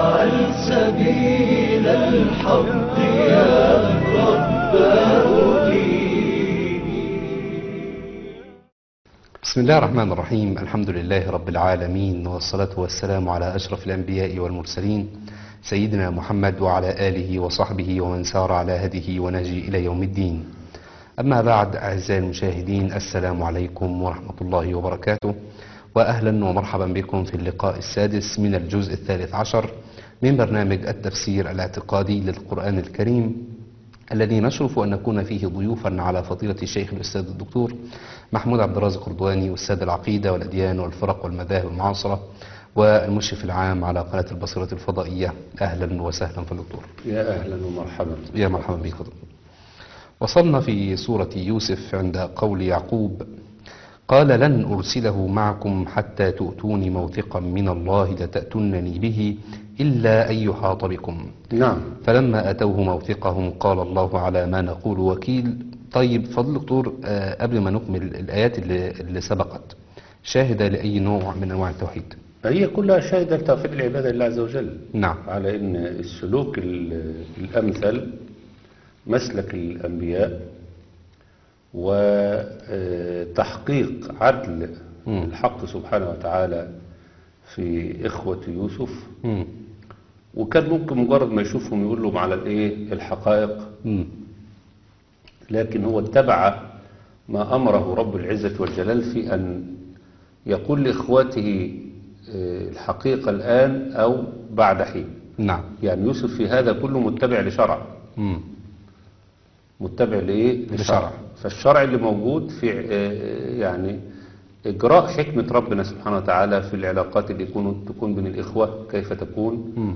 واجعل سبيل الحق يا رب بسم الله الرحمن الرحيم الحمد لله رب العالمين والصلاة والسلام على أشرف الأنبياء والمرسلين سيدنا محمد وعلى آله وصحبه ومن سار على هديه ونهجه إلى يوم الدين أما بعد أعزائي المشاهدين السلام عليكم ورحمة الله وبركاته وأهلا ومرحبا بكم في اللقاء السادس من الجزء الثالث عشر من برنامج التفسير الاعتقادي للقرآن الكريم الذي نشرف أن نكون فيه ضيوفا على فضيلة الشيخ الأستاذ الدكتور محمود عبد الرازق قردواني أستاذ العقيدة والأديان والفرق والمذاهب المعاصرة والمشرف العام على قناة البصيرة الفضائية أهلا وسهلا في الدكتور يا أهلا ومرحبا يا مرحبا بك دكتور. وصلنا في سورة يوسف عند قول يعقوب قال لن أرسله معكم حتى تؤتوني موثقا من الله لتأتونني به إلا أن يحاط بكم نعم فلما أتوه موثقهم قال الله على ما نقول وكيل طيب فضل دكتور آه، قبل ما نكمل الآيات اللي, اللي سبقت شاهدة لأي نوع من أنواع التوحيد هي كلها شاهدة لتوحيد العبادة لله عز وجل نعم على أن السلوك ال- الأمثل مسلك الأنبياء وتحقيق عدل مم. الحق سبحانه وتعالى في إخوة يوسف مم. وكان ممكن مجرد ما يشوفهم يقول لهم على الإيه الحقائق مم. لكن هو اتبع ما أمره رب العزة والجلال في أن يقول لإخوته آه، الحقيقة الآن أو بعد حين نعم يعني يوسف في هذا كله متبع لشرع مم. متبع لإيه؟ لشرع. فالشرع اللي موجود في آه، يعني إجراء حكمة ربنا سبحانه وتعالى في العلاقات اللي يكون تكون بين الإخوة كيف تكون مم.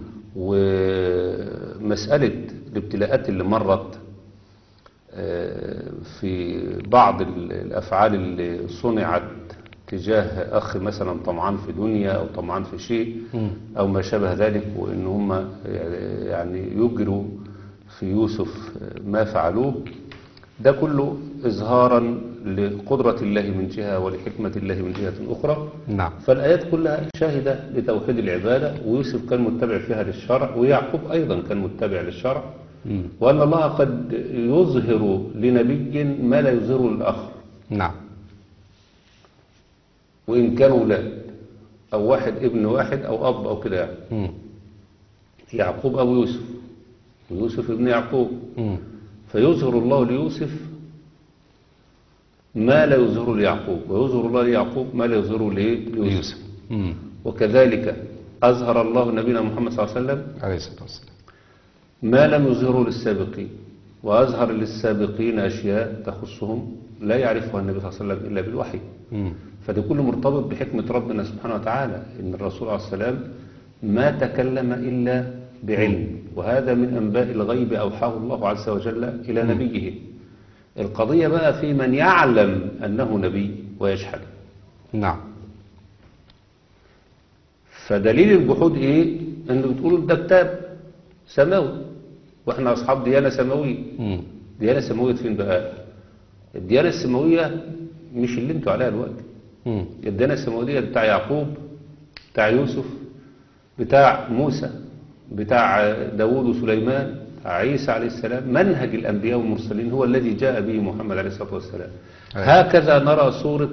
ومسألة الابتلاءات اللي مرت آه، في بعض ال- الأفعال اللي صنعت تجاه أخ مثلا طمعان في دنيا أو طمعان في شيء مم. أو ما شابه ذلك وإن هم يعني يجروا في يوسف ما فعلوه ده كله إظهارا لقدرة الله من جهة ولحكمة الله من جهة أخرى نعم فالآيات كلها شاهدة لتوحيد العبادة ويوسف كان متبع فيها للشرع ويعقوب أيضا كان متبع للشرع مم. وأن الله قد يظهر لنبي ما لا يظهره للآخر نعم وإن كانوا أولاد أو واحد ابن واحد أو أب أو كده يعني مم. يعقوب أو يوسف ويوسف ابن يعقوب مم. فيظهر الله ليوسف ما لا يظهره ليعقوب ويظهر الله ليعقوب ما لا يظهره لإيه؟ ليوسف يوسف مم. وكذلك أظهر الله نبينا محمد صلى الله عليه وسلم عليه الصلاة والسلام ما لم يظهره للسابقين وأظهر للسابقين أشياء تخصهم لا يعرفها النبي صلى الله عليه وسلم إلا بالوحي مم. فده كله مرتبط بحكمة ربنا سبحانه وتعالى إن الرسول عليه السلام ما تكلم إلا بعلم وهذا من أنباء الغيب أوحاه الله عز وجل إلى نبيه القضية بقى في من يعلم أنه نبي ويجحد نعم فدليل الجحود إيه؟ إنه بتقول ده كتاب سماوي وإحنا أصحاب ديانة سماوية مم. ديانة سماوية فين بقى؟ الديانة السماوية مش اللي انتوا عليها دلوقتي مم. الديانة السماوية بتاع يعقوب بتاع يوسف بتاع موسى بتاع داوود وسليمان بتاع عيسى عليه السلام منهج الأنبياء والمرسلين هو الذي جاء به محمد عليه الصلاة والسلام أيوة. هكذا نرى صورة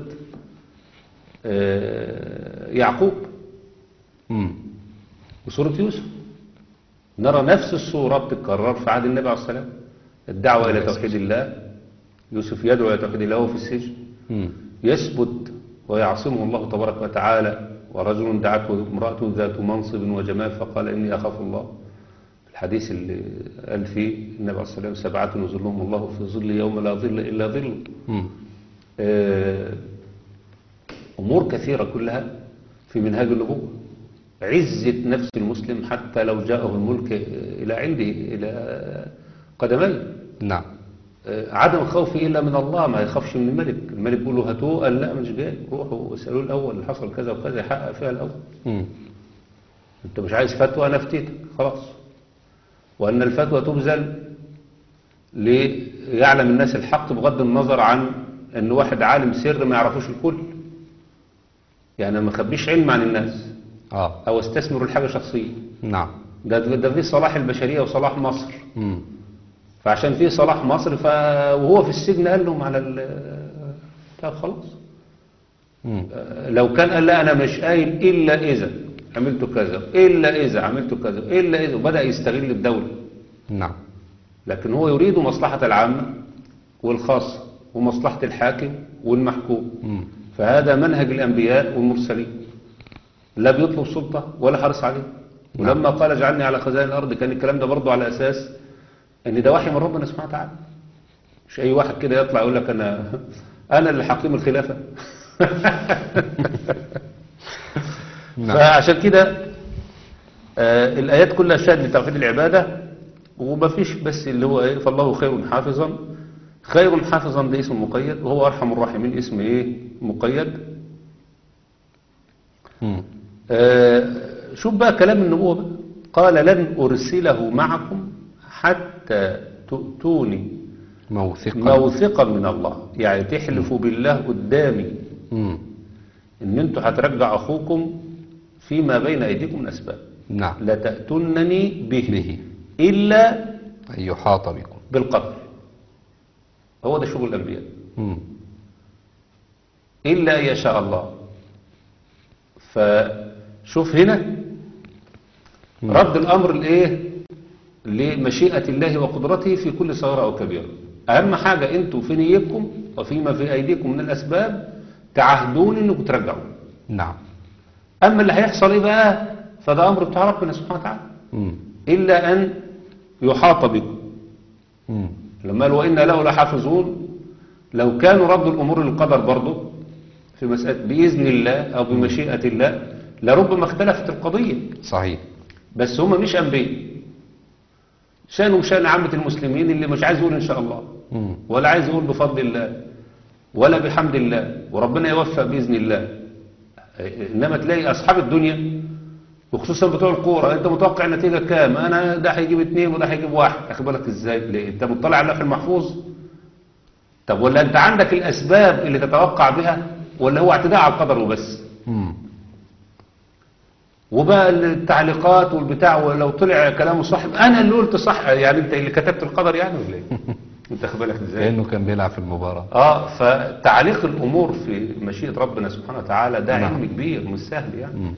آه، يعقوب مم. وصورة يوسف نرى نفس الصورة بتتكرر في عهد النبي عليه الصلاة والسلام الدعوة إلى توحيد الله يوسف يدعو إلى توحيد الله وهو في السجن مم. يثبت ويعصمه الله تبارك وتعالى ورجل دعته امرأة ذات منصب وجمال فقال إني أخاف الله الحديث اللي قال فيه النبي عليه الصلاة والسلام سبعة يظلهم الله في ظل يوم لا ظل إلا ظل مم. آه، أمور كثيرة كلها في منهاج النبوة عزة نفس المسلم حتى لو جاءه الملك إلى عنده إلى قدميه نعم آه، عدم الخوف إلا من الله ما يخافش من الملك الملك بيقول له هاتوه قال لا مش جاي روحوا اسألوه الأول اللي حصل كذا وكذا يحقق فيها الأول مم. أنت مش عايز فتوى أنا أفتيتك خلاص وأن الفتوى تبذل ليعلم الناس الحق بغض النظر عن أن واحد عالم سر ما يعرفوش الكل يعني ما خبيش علم عن الناس اه أو استثمروا الحاجة شخصية نعم ده ده في صلاح البشرية وصلاح مصر مم. فعشان في صلاح مصر ف... وهو في السجن قال لهم على ال طب خلاص مم. لو كان قال لا انا مش قايل الا اذا عملت كذا الا اذا عملت كذا الا اذا وبدا يستغل الدوله نعم لكن هو يريد مصلحه العامه والخاصه ومصلحه الحاكم والمحكوم مم. فهذا منهج الانبياء والمرسلين لا بيطلب سلطه ولا حرص عليه ولما قال اجعلني على خزائن الارض كان الكلام ده برضه على اساس ان ده وحي من ربنا سبحانه وتعالى مش اي واحد كده يطلع يقول لك انا انا اللي حقيم الخلافه نعم فعشان كده آه الآيات كلها شاهد لتوحيد العبادة وما فيش بس اللي هو ايه فالله خير حافظا خير حافظا ده اسم مقيد وهو أرحم الراحمين اسم ايه مقيد مم. آه شوف بقى كلام النبوة بقى قال لن أرسله معكم حتى تؤتوني موثقا موثقا من الله يعني تحلفوا بالله قدامي مم. ان انتوا هترجع اخوكم فيما بين ايديكم من اسباب نعم لتأتونني به, به. إلا أن يحاط بكم بالقتل هو ده شغل الأنبياء مم. إلا أن يشاء الله فشوف هنا رد الأمر لإيه لمشيئة الله وقدرته في كل صغيرة أو كبيرة أهم حاجة أنتوا في نيتكم وفيما في أيديكم من الأسباب تعهدون أنكم ترجعوا نعم أما اللي هيحصل إيه بقى فده أمر بتاع ربنا سبحانه وتعالى مم. إلا أن يحاط بكم مم. لما قال وإنا له لحافظون لو كانوا رد الأمور للقدر برضه في مسألة بإذن الله أو بمشيئة الله لربما اختلفت القضية صحيح بس هم مش أنبياء شانهم شان عامة المسلمين اللي مش عايز يقول إن شاء الله مم. ولا عايز يقول بفضل الله ولا بحمد الله وربنا يوفق بإذن الله إنما تلاقي أصحاب الدنيا وخصوصا بتوع الكورة أنت متوقع النتيجة كام أنا ده هيجيب اتنين وده هيجيب واحد أخد بالك إزاي ليه؟ أنت مطلع على اللوح المحفوظ طب ولا أنت عندك الأسباب اللي تتوقع بها ولا هو اعتداء على القدر وبس مم. وبقى التعليقات والبتاع ولو طلع كلامه صح انا اللي قلت صح يعني انت اللي كتبت القدر يعني ولا ايه انت خد بالك ازاي كأنه كان بيلعب في المباراة اه فتعليق الامور في مشيئه ربنا سبحانه وتعالى ده نعم. علم كبير مش سهل يعني مم.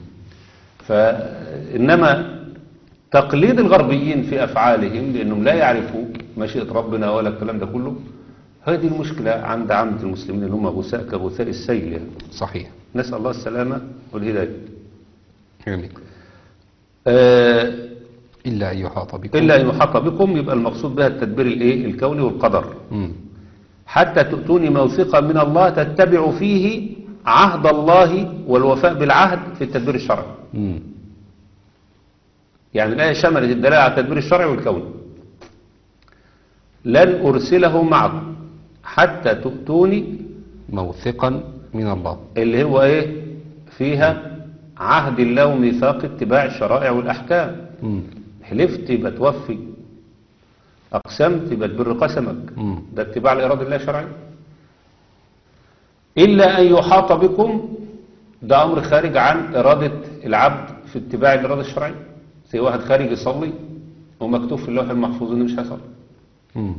فانما تقليد الغربيين في افعالهم لانهم لا يعرفوا مشيئه ربنا ولا الكلام ده كله هذه المشكله عند عامه المسلمين اللي هم غثاء كغثاء السيل يعني صحيح نسال الله السلامه والهدايه جميل آه إلا أن يحاط بكم إلا أن يحاط بكم يبقى المقصود بها التدبير الإيه الكوني والقدر مم. حتى تؤتوني موثقا من الله تتبع فيه عهد الله والوفاء بالعهد في التدبير الشرعي مم. يعني الآية شملت الدلالة على التدبير الشرعي والكوني لن أرسله معكم حتى تؤتوني موثقا من الله اللي هو إيه فيها عهد الله وميثاق اتباع الشرائع والأحكام مم. حلفت يبقى توفي أقسمت يبقى تبر قسمك مم. ده اتباع لإرادة الله شرعي إلا أن يحاط بكم ده أمر خارج عن إرادة العبد في اتباع الإرادة الشرعية زي واحد خارج يصلي ومكتوب في اللوح المحفوظ إنه مش هيصلي مم.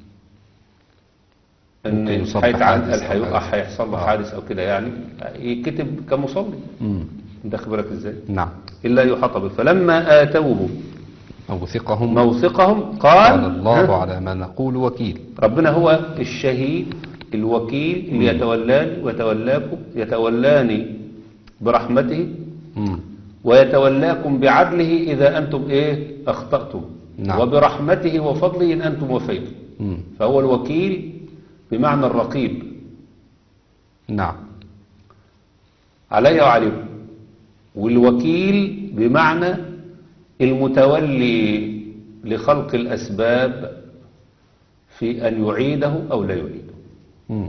إن ممكن يصاب هيتعدل بحادث أو هيقع حاجة. هيحصل له آه. حادث أو كده يعني يكتب كمصلي مم. ده خبرك إزاي نعم إلا أن يحاط به فلما آتوه موثقهم موثقهم قال قال الله على ما نقول وكيل ربنا هو الشهيد الوكيل اللي يتولاني ويتولاكم يتولاني برحمته مم. ويتولاكم بعدله إذا أنتم إيه أخطأتم نعم. وبرحمته وفضله إن أنتم وفيتم مم. فهو الوكيل بمعنى الرقيب نعم علي وعليكم والوكيل بمعنى المتولي لخلق الأسباب في أن يعيده أو لا يعيده مم.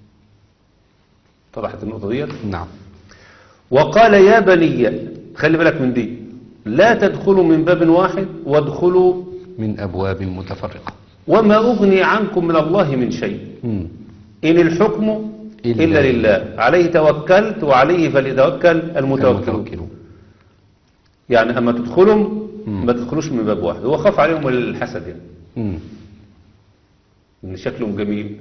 طرحت النقطة ديت نعم وقال يا بني خلي بالك من دي لا تدخلوا من باب واحد وادخلوا من أبواب متفرقة وما أغني عنكم من الله من شيء مم. إن الحكم إلا إلا لله عليه توكلت وعليه فليتوكل المتوكلون المتوكلون يعني اما تدخلهم ما تدخلوش من باب واحد هو خاف عليهم الحسد يعني مم. ان شكلهم جميل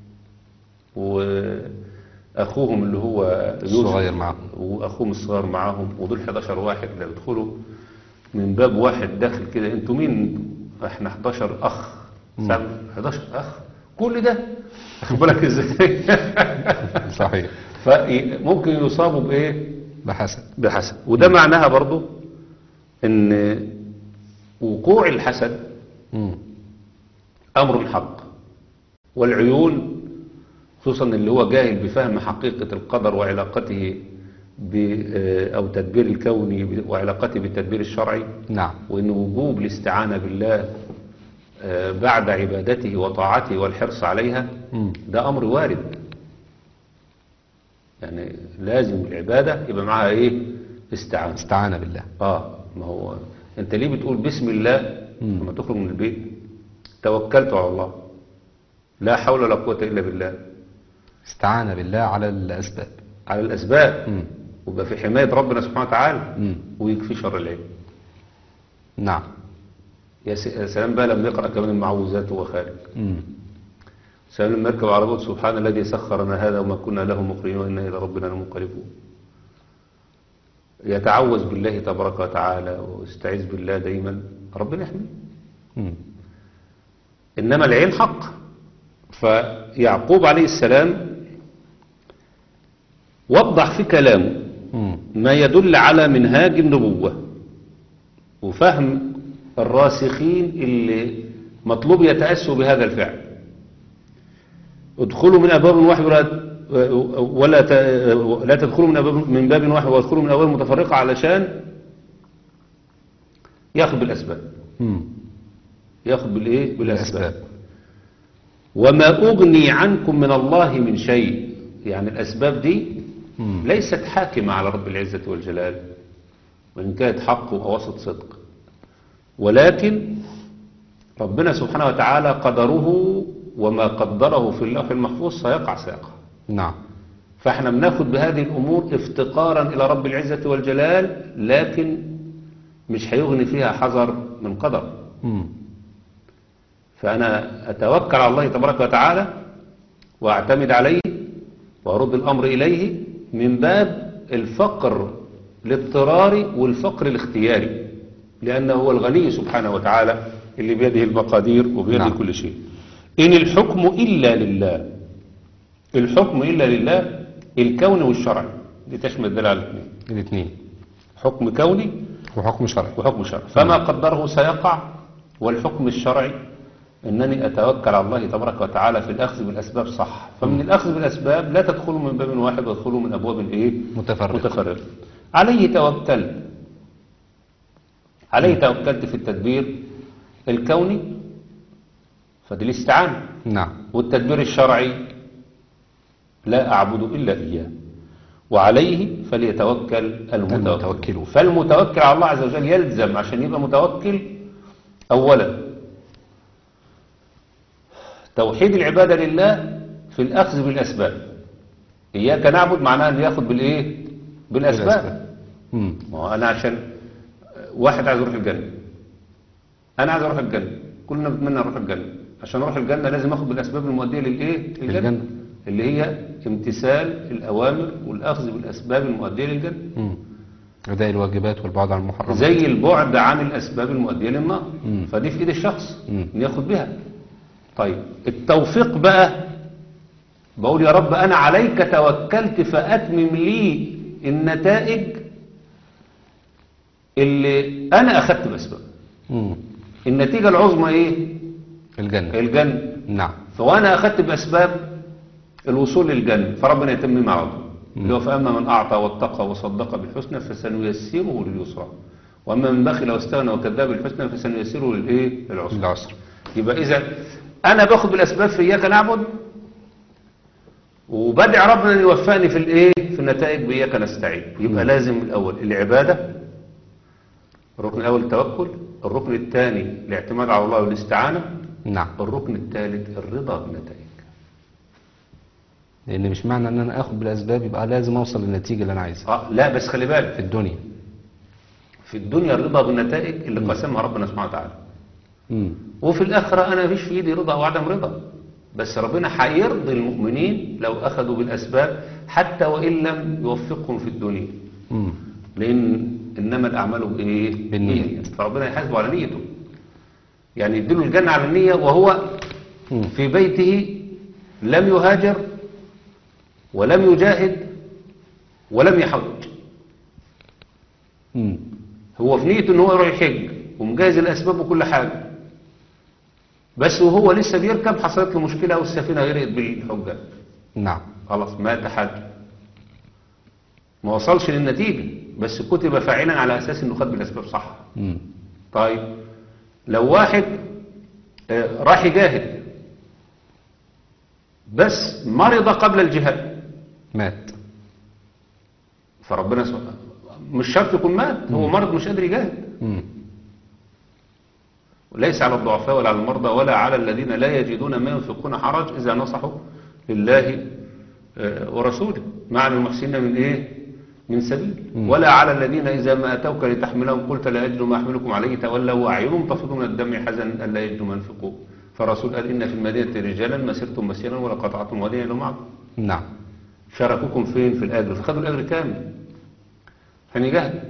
واخوهم اللي هو يوسف الصغير معهم. واخوهم الصغير معاهم ودول 11 واحد اللي بيدخلوا من باب واحد داخل كده انتوا مين احنا 11 اخ سام 11 اخ كل ده واخد بالك ازاي صحيح فممكن يصابوا بايه بحسد بحسد وده معناها برضو ان وقوع الحسد مم. أمر حق والعيون خصوصا اللي هو جاهل بفهم حقيقة القدر وعلاقته ب أو تدبير الكوني وعلاقته بالتدبير الشرعي نعم وأن وجوب الاستعانة بالله آه، بعد عبادته وطاعته والحرص عليها مم. ده أمر وارد يعني لازم العبادة يبقى معها إيه استعانة استعانة بالله اه ما هو انت ليه بتقول بسم الله لما تخرج من البيت توكلت على الله لا حول ولا قوة إلا بالله استعانة بالله على الأسباب على الأسباب مم. ويبقى في حماية ربنا سبحانه وتعالى مم. ويكفي شر العين نعم يا س- يا سلام بقى لما يقرأ كمان المعوذات وهو خارج مم. سلام لما يركب عربية سبحان الذي سخرنا هذا وما كنا له مقرنين وإنا إلى ربنا لمنقلبون يتعوذ بالله تبارك وتعالى ويستعيذ بالله دايما ربنا يحميه مم. إنما العين حق فيعقوب عليه السلام وضح في كلامه مم. ما يدل على منهاج النبوة وفهم الراسخين اللي مطلوب يتأسوا بهذا الفعل ادخلوا من أبواب واحد ولا ولا ت- لا تدخلوا من أبواب من باب واحد وادخلوا من أبواب متفرقة علشان ياخذ بالأسباب مم. ياخذ بالإيه بالأسباب الأسباب وما أغني عنكم من الله من شيء يعني الأسباب دي مم. ليست حاكمة على رب العزة والجلال وإن كانت حق ووسط صدق ولكن ربنا سبحانه وتعالى قدره وما قدره في اللوح المحفوظ سيقع سيقع نعم فاحنا بناخد بهذه الأمور افتقارا إلى رب العزة والجلال لكن مش هيغني فيها حذر من قدر مم. فأنا أتوكل على الله تبارك وتعالى وأعتمد عليه وأرد الأمر إليه من باب الفقر الاضطراري والفقر الاختياري لأنه هو الغني سبحانه وتعالى اللي بيده المقادير وبيده نعم. نعم. كل شيء إن الحكم إلا لله الحكم إلا لله الكون والشرع دي تشمل الدلالة على الاثنين الاثنين حكم كوني وحكم شرعي وحكم شرعي فما قدره سيقع والحكم الشرعي أنني أتوكل على الله تبارك وتعالى في الأخذ بالأسباب صح فمن الأخذ بالأسباب لا تدخلوا من باب واحد وادخلوا من أبواب إيه؟ متفرقة. متفرقة عليه توكلت عليه توكلت في التدبير الكوني فدي الاستعانة نعم والتدبير الشرعي لا أعبد إلا إياه وعليه فليتوكل المتوكل المتوكلون. فالمتوكل على الله عز وجل يلزم عشان يبقى متوكل أولا توحيد العبادة لله في الأخذ بالأسباب إياك نعبد معناها أن يأخذ بالإيه بالأسباب بالأسباب. مم. ما هو أنا عشان واحد عايز يروح الجنة أنا عايز أروح الجنة كلنا بنتمنى نروح الجنة عشان أروح الجنة لازم أخذ بالأسباب المؤدية للإيه للجنة. اللي هي امتثال الأوامر والأخذ بالأسباب المؤدية للجنة مم. أداء الواجبات والبعد عن المحرمات زي البعد عن الأسباب المؤدية للنار مم. فدي في إيد الشخص مم. إن ياخد بها طيب التوفيق بقى بقول يا رب أنا عليك توكلت فأتمم لي النتائج اللي أنا أخدت بأسباب مم. النتيجة العظمى إيه؟ الجنة الجنة نعم فوانا اخدت باسباب الوصول للجنه فربنا يتمم على طول اللي هو فاما من اعطى واتقى وصدق بالحسنى فسنيسره لليسرى واما من بخل واستغنى وكذب بالحسنى فسنيسره للايه للعسرى العسر يبقى اذا انا باخد بالاسباب في اياك نعبد وبدعي ربنا ان يوفقني في الايه في النتائج باياك نستعين يبقى لازم الاول العباده الركن الاول التوكل الركن الثاني الاعتماد على الله والاستعانه نعم الركن الثالث الرضا بالنتائج لأن مش معنى أن أنا أخذ بالأسباب يبقى لازم أوصل للنتيجة اللي أنا عايزها آه لا بس خلي في بالك الدنيا في الدنيا الرضا بالنتائج اللي قسمها ربنا سبحانه وتعالى مم. وفي الآخرة أنا مفيش في إيدي رضا أو عدم رضا بس ربنا هيرضي المؤمنين لو أخذوا بالأسباب حتى وإن لم يوفقهم في الدنيا مم. لأن إنما الأعمال بإيه؟ بالنية. فربنا يحاسبه على نيته يعني يديله الجنة على النية وهو مم. في بيته لم يهاجر ولم يجاهد ولم يحج مم. هو في نيته ان هو يروح يحج ومجهز الاسباب وكل حاجه بس وهو لسه بيركب حصلت له مشكله والسفينه غرقت بالحجه نعم خلاص مات حج ما وصلش للنتيجه بس كتب فاعلا على اساس انه خد بالاسباب صح مم. طيب لو واحد آه، راح يجاهد بس مرض قبل الجهاد مات فربنا سبحانه مش شرط يكون مات هو مرض مش قادر يجاهد مم. ليس على الضعفاء ولا على المرضى ولا على الذين لا يجدون ما ينفقون حرج إذا نصحوا لله آه، ورسوله مع المحسنين من إيه من سبيل ولا على الذين إذا ما أتوك لتحملهم قلت لا أجد ما أحملكم عليه تولوا وأعينهم تفيض من الدم حزنا ألا يجدوا ما ينفقون فالرسول قال إن في المدينة رجالا ما سرتم مسيرا ولا قطعتم واديا إلا معكم نعم شاركوكم فين في الأجر فخدوا الأجر كامل عشان يجاهدوا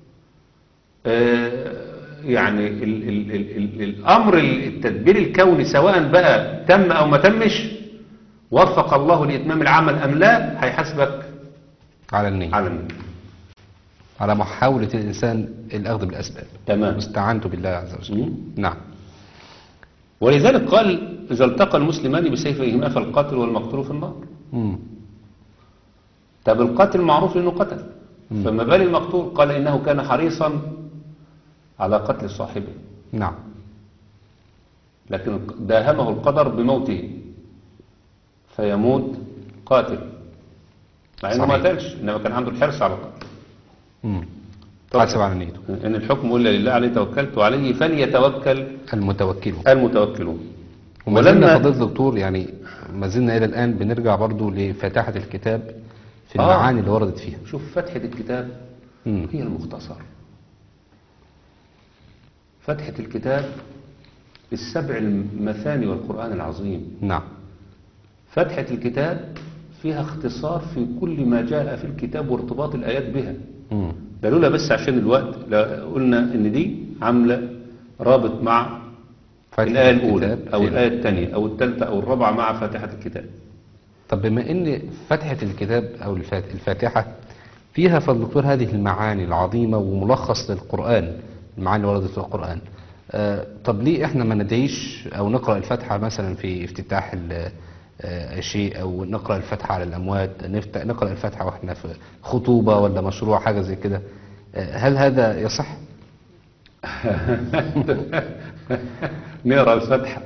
آه، يعني ال ال ال ال الأمر التدبير الكوني سواء بقى تم أو ما تمش وفق الله لإتمام العمل أم لا هيحاسبك على النية على النية على محاولة الإنسان الأخذ بالأسباب تمام واستعانته بالله عز وجل مم. نعم ولذلك قال إذا التقى المسلمان بسيفيهما فالقاتل والمقتول في النار مم. طب القاتل معروف انه قتل فما بال المقتول قال انه كان حريصا على قتل صاحبه نعم لكن داهمه القدر بموته فيموت قاتل مع انه ما صحيح. قتلش انما كان عنده الحرص على القتل مم. طبعا. حسب على نيته ان الحكم الا لله عليه توكلت وعليه فليتوكل المتوكل المتوكلون وما زلنا ولما- فضيلة الدكتور يعني ما زلنا إلى الآن بنرجع برضو لفاتحة الكتاب في آه. المعاني اللي وردت فيها شوف فتحة الكتاب مم. هي المختصر فتحة الكتاب السبع المثاني والقرآن العظيم نعم فتحة الكتاب فيها اختصار في كل ما جاء في الكتاب وارتباط الآيات بها مم. ده لولا بس عشان الوقت لا قلنا ان دي عاملة رابط مع فتحة الآية الأولى الكتاب أو في- الآية الثانية أو الثالثة أو الرابعة مع فاتحة الكتاب طب بما ان فتحة الكتاب او الفات- الفاتحة فيها فالدكتور هذه المعاني العظيمة وملخص للقرآن المعاني اللي وردت في القرآن آه طب ليه احنا ما ندعيش او نقرأ الفاتحة مثلا في افتتاح ال- آه، شيء او نقرأ الفاتحة على الاموات نفت- نقرأ الفاتحة واحنا في خطوبة ولا مشروع حاجة زي كده آه، هل هذا يصح؟ نقرا الفتحة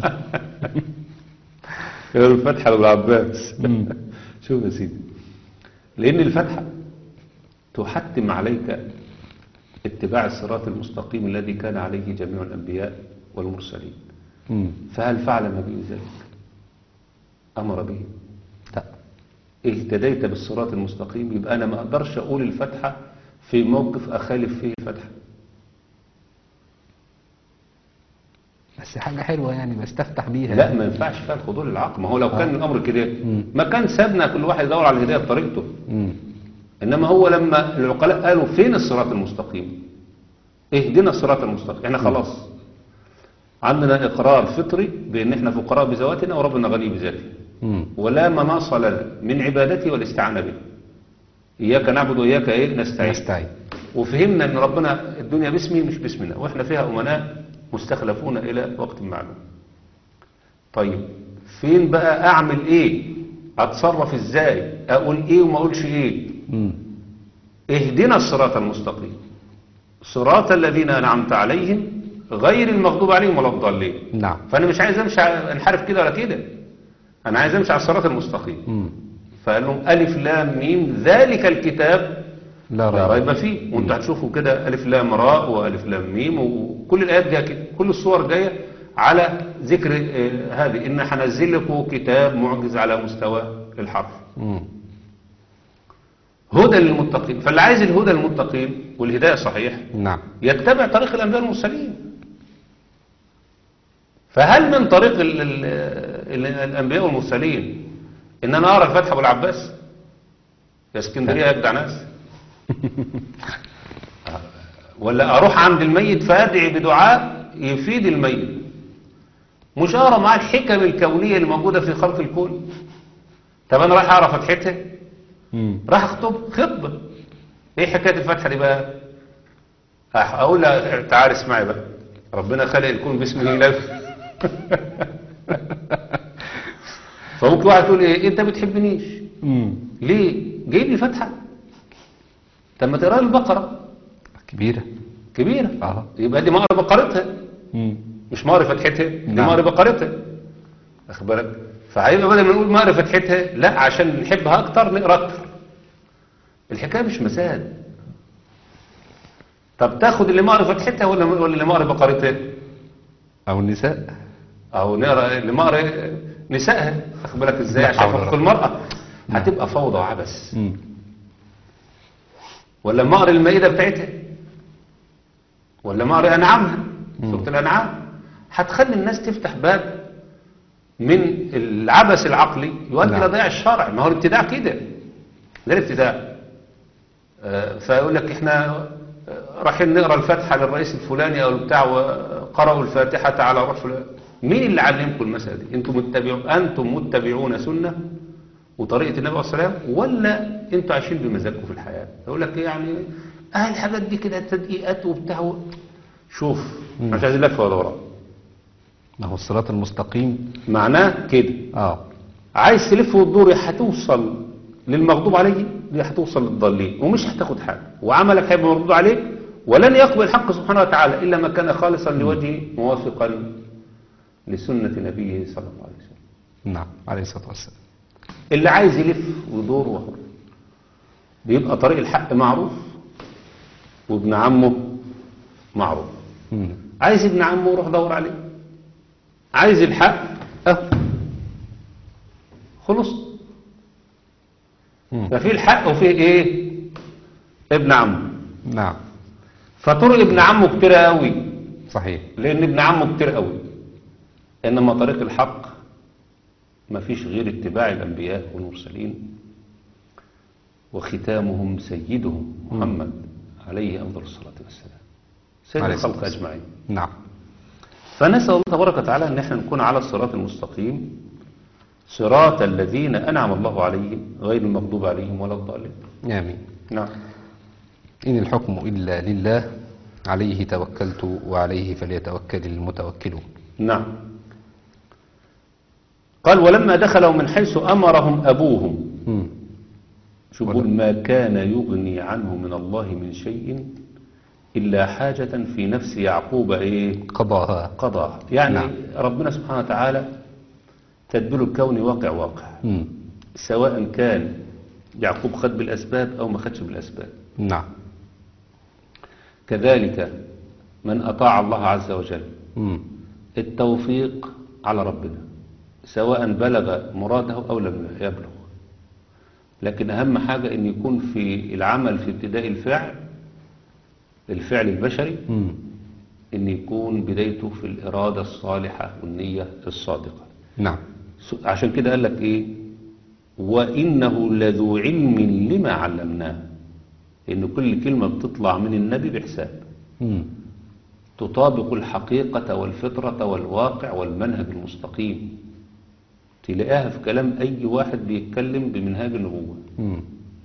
نقرا الفتحة لأبو العباس شوف يا سيدي لأن الفتحة تحتم عليك اتباع الصراط المستقيم الذي كان عليه جميع الأنبياء والمرسلين مم. فهل فعل النبي ذلك أمر به لا اهتديت بالصراط المستقيم يبقى أنا ما أقدرش أقول الفتحة في موقف أخالف فيه الفتحة بس حاجة حلوة يعني بستفتح بيها لا ما ينفعش فيها الخضوع للعقل ما هو لو كان الأمر كده ما كان سابنا كل واحد يدور على الهداية بطريقته مم. إنما هو لما العقلاء قالوا فين الصراط المستقيم اهدنا الصراط المستقيم احنا خلاص عندنا إقرار فطري بأن احنا فقراء بذواتنا وربنا غني بذاته مم. ولا مناص لنا من عبادته والاستعانة به إياك نعبد وإياك إيه نستعين نستعين وفهمنا أن ربنا الدنيا باسمه مش باسمنا وإحنا فيها أمناء مستخلفون إلى وقت معلوم طيب فين بقى أعمل إيه أتصرف إزاي أقول إيه وما أقولش إيه مم. اهدنا الصراط المستقيم صراط الذين أنعمت عليهم غير المغضوب عليهم ولا الضالين نعم فأنا مش عايز أمشي ع- انحرف كده ولا كده أنا عايز أمشي على الصراط المستقيم مم. فقال لهم ألف لام ميم ذلك الكتاب لا لا ريب ريب فيه وانتوا هتشوفوا كده ألف لام راء وألف لام ميم وكل الآيات جاية كده كل الصور جاية على ذكر آه، هذه إن هنزل لكم كتاب معجز على مستوى الحرف مم. هدى للمتقين فاللي عايز الهدى للمتقين والهداية صحيح نعم يتبع طريق الأنبياء المرسلين فهل من طريق ال ال ال الأنبياء والمرسلين إن أنا أقرأ الفتحة أبو العباس يا اسكندرية يا جدع ناس ولا أروح عند الميت فأدعي بدعاء يفيد الميت مش أقرأ معاه الحكم الكونية اللي موجودة في خلق الكون طب أنا رايح أقرأ فتحتها مم. راح أخطب خطبة إيه حكاية الفتحة دي بقى أح- أقول لها تعالى اسمعي بقى ربنا خلق الكون باسمه لا فممكن واحد يقول إيه أنت بتحبنيش مم. ليه جايب لي فتحة طب ما تقرا لي البقرة كبيرة كبيرة آه. يبقى دي مقري بقرتها مم. مش مقري فتحتها دي نعم. مقري بقرتها واخد بالك فهيبقى بدل ما نقول مقري فتحتها لا عشان نحبها اكتر نقرا اكتر الحكايه مش مساد طب تاخد اللي مقري فتحتها ولا ولا اللي مقري بقرتها أو النساء او نقرا اللي مقري نسائها واخد بالك ازاي لا عشان حول ولا حقوق قوة. المراه هتبقى فوضى وعبث مم. ولا مقر المائدة بتاعتها ولا مقر أنعامها سورة الأنعام هتخلي الناس تفتح باب من العبث العقلي يؤدي نعم. إلى ضياع الشرع ما هو الابتداع كده ده الابتداع آه، فيقول لك احنا آه، رايحين نقرا الفاتحه للرئيس الفلاني او بتاع وقرأوا الفاتحه على روح فلان مين اللي علمكم المسألة دي انتم متبعون انتم متبعون سنه وطريقه النبي عليه الصلاه والسلام ولا انتوا عايشين بمزاجكم في الحياه يقول لك إيه يعني اه الحاجات دي كده تدقيقات وبتاع و- شوف مش عايزين لف ولا دوران ما هو الصراط المستقيم معناه كده اه عايز تلف وتدور يا هتوصل للمغضوب عليه يا هتوصل للضالين ومش هتاخد حاجه وعملك هيبقى مردود عليك ولن يقبل الحق سبحانه وتعالى الا ما كان خالصا لوجهه موافقا لسنه نبيه صلى الله عليه وسلم نعم عليه الصلاة والسلام اللي عايز يلف ويدور وحر بيبقى طريق الحق معروف وابن عمه معروف مم. عايز ابن عمه روح دور عليه عايز الحق اهو خلص مم. ففي الحق وفي ايه ابن عمه نعم فطرق ابن عمه كتير قوي صحيح لان ابن عمه كتير قوي انما طريق الحق ما فيش غير اتباع الانبياء والمرسلين وختامهم سيدهم محمد عليه افضل الصلاه والسلام سيد عليه الخلق الصلاة اجمعين نعم فنسأل الله تبارك وتعالى أن احنا نكون على الصراط المستقيم صراط الذين أنعم الله عليهم غير المغضوب عليهم ولا الضالين آمين نعم إن الحكم إلا لله عليه توكلت وعليه فليتوكل المتوكلون نعم قال ولما دخلوا من حيث أمرهم أبوهم مم. شوف بيقول ما كان يغني عنه من الله من شيء إلا حاجة في نفس يعقوب إيه قضاها قضاها يعني نعم. ربنا سبحانه وتعالى تدبير الكون واقع واقع مم. سواء كان يعقوب خد بالأسباب أو ما خدش بالأسباب نعم كذلك من أطاع الله عز وجل مم. التوفيق على ربنا سواء بلغ مراده أو لم يبلغ لكن أهم حاجة أن يكون في العمل في ابتداء الفعل الفعل البشري مم. أن يكون بدايته في الإرادة الصالحة والنية الصادقة نعم س- عشان كده قال لك إيه وإنه لذو علم لما علمناه إن كل كلمة بتطلع من النبي بحساب مم. تطابق الحقيقة والفطرة والواقع والمنهج المستقيم تلاقيها في كلام أي واحد بيتكلم بمنهاج النبوة مم.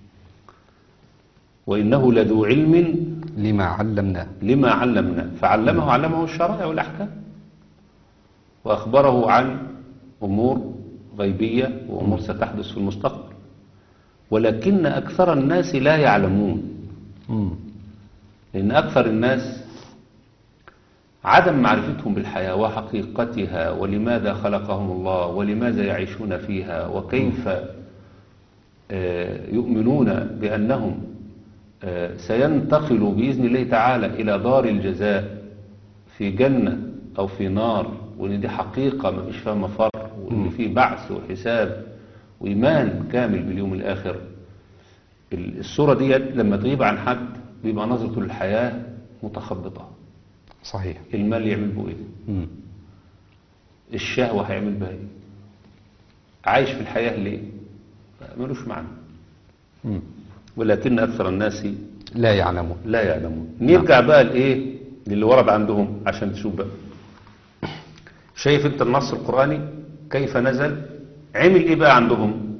وإنه لذو علم لما علمناه لما علمنا فعلمه علمه الشرائع والأحكام وأخبره عن أمور غيبية وأمور ستحدث في المستقبل ولكن أكثر الناس لا يعلمون مم. لأن أكثر الناس عدم معرفتهم بالحياة وحقيقتها ولماذا خلقهم الله ولماذا يعيشون فيها وكيف آه، يؤمنون بأنهم آه، سينتقلوا بإذن الله تعالى إلى دار الجزاء في جنة أو في نار وإن دي حقيقة ما فيش فيها مفر وإن في بعث وحساب وإيمان كامل باليوم الآخر ال- الصورة دي لما تغيب عن حد بيبقى نظرته للحياة متخبطة صحيح المال يعمل به ايه مم. الشهوة هيعمل بها ايه عايش في الحياة ليه ملوش معنى مم. ولكن أكثر الناس لا يعلمون لا يعلمون نرجع بقى لإيه للي ورد عندهم عشان تشوف بقى شايف انت النص القرآني كيف نزل عمل ايه بقى عندهم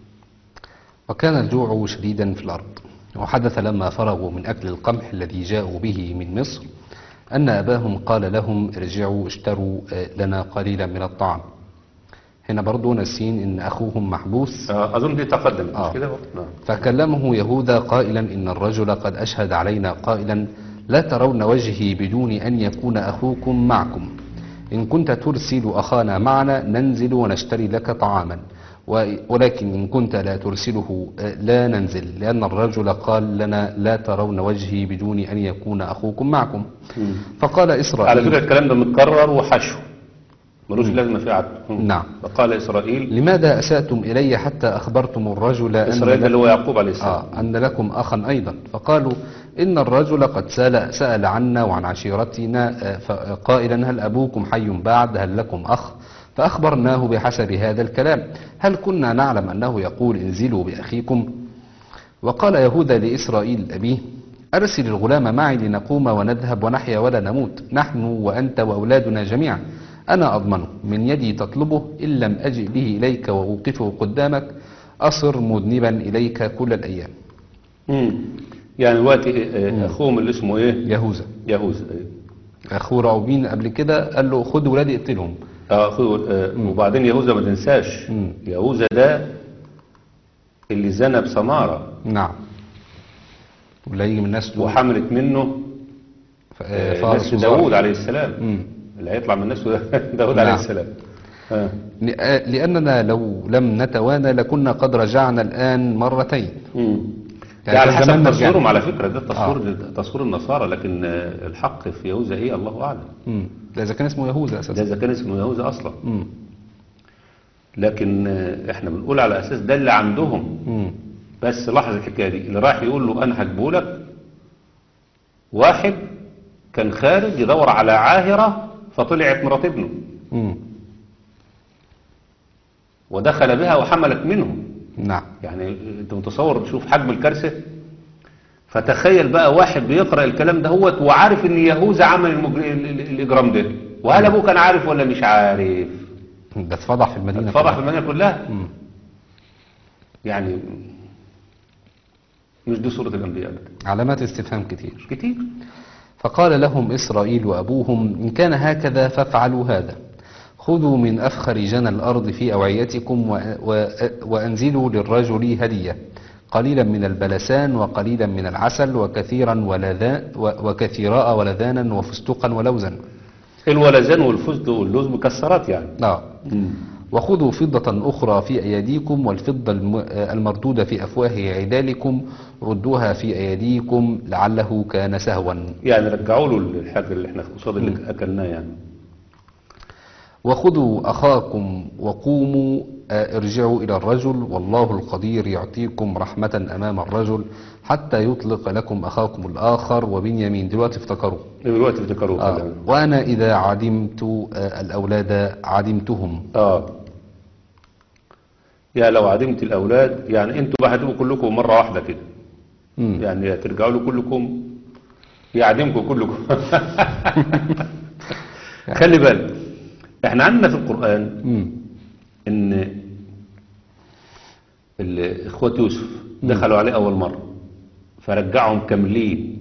وكان الجوع شديدا في الأرض وحدث لما فرغوا من أكل القمح الذي جاءوا به من مصر أن أباهم قال لهم ارجعوا اشتروا آه، لنا قليلا من الطعام هنا برضو ناسين إن أخوهم محبوس آه، أظن دي تقدمت آه. مش كده نعم فكلمه يهوذا قائلا إن الرجل قد أشهد علينا قائلا لا ترون وجهي بدون أن يكون أخوكم معكم إن كنت ترسل أخانا معنا ننزل ونشتري لك طعاما و- ولكن إن كنت لا ترسله آه، لا ننزل لأن الرجل قال لنا لا ترون وجهي بدون أن يكون أخوكم معكم فقال على إسرائيل فكرة الكلام ده متكرر وحشو ملوش لازمة في عدل نعم. فقال إسرائيل لماذا أسأتم إلي حتى أخبرتم الرجل أن إسرائيل ده اللي هو يعقوب عليه السلام آه أن لكم أخا أيضا فقالوا إن الرجل قد سأل, سأل عنا وعن عشيرتنا آه، ف- قائلا هل أبوكم حي بعد هل لكم أخ فأخبرناه بحسب هذا الكلام هل كنا نعلم أنه يقول انزلوا بأخيكم وقال يهوذا لإسرائيل أبيه أرسل الغلام معي لنقوم ونذهب ونحيا ولا نموت نحن وأنت وأولادنا جميعا أنا أضمنه من يدي تطلبه إن لم أجئ به إليك وأوقفه قدامك أصر مذنبا إليك كل الأيام مم. يعني دلوقتي آه، أخوهم اللي اسمه إيه يهوذا يهوذا أخوه راوبين قبل كده قال له خد ولادي اقتلهم آه، أخوه آه، وبعدين يهوذا ما تنساش مم. يهوذا ده اللي زنى بسمارة نعم ولا يجي من الناس دول وحملت منه ف- آه، فارس نسل وزار. داود عليه السلام مم. اللي هيطلع من نسل داود نعم. عليه السلام آه. لأ- لأننا لو لم نتوانى لكنا قد رجعنا الآن مرتين مم. يعني ده على كان زمان حسب نرجع. تصويرهم على فكرة ده تصوير آه. ده تصوير النصارى لكن آه، الحق في يهوذا ايه الله اعلم مم. ده إذا كان اسمه يهوذا ده أساسا اذا كان اسمه يهوذا اصلا مم. لكن آه، احنا بنقول على اساس ده اللي عندهم مم. بس لاحظ الحكايه دي اللي راح يقول له انا هجيبهولك واحد كان خارج يدور على عاهره فطلعت مرات ابنه مم. ودخل بها وحملت منه نعم يعني انت متصور تشوف حجم الكارثه فتخيل بقى واحد بيقرا الكلام ده هوت وعارف ان يهوذا عمل المجر... ال- ال- الاجرام ده وهل ابوه كان عارف ولا مش عارف ده اتفضح في المدينة اتفضح في كلها. المدينه كلها مم. يعني مش دي صوره الانبياء ابدا علامات استفهام كتير كتير فقال لهم إسرائيل وأبوهم إن كان هكذا فافعلوا هذا خذوا من أفخر جنى الأرض في أوعيتكم و... و... وأنزلوا للرجل هدية قليلا من البلسان وقليلا من العسل وكثيرا ولذا و... وكثيراء ولذانا وفستقا ولوزا الولزان والفستق واللوز مكسرات يعني آه. وخذوا فضة أخرى في أيديكم والفضة الم- المردودة في أفواه عدالكم ردوها في أيديكم لعله كان سهوا يعني رجعوا له الحاجه اللي احنا قصاد اللي اكلناه يعني وخذوا أخاكم وقوموا آه، ارجعوا إلى الرجل والله القدير يعطيكم رحمة أمام الرجل حتى يطلق لكم أخاكم الآخر وبنيامين دلوقتي افتكروا دلوقتي افتكروه آه. فعلا. وأنا إذا عدمت آه، الأولاد عدمتهم اه يا لو عدمت الاولاد يعني انتوا بقى هتبقوا كلكم مره واحده كده مم. يعني ترجعوا له كلكم يعدمكم كلكم خلي بالك احنا عندنا في القرآن مم. ان ال- اخوة يوسف دخلوا عليه اول مرة فرجعهم كاملين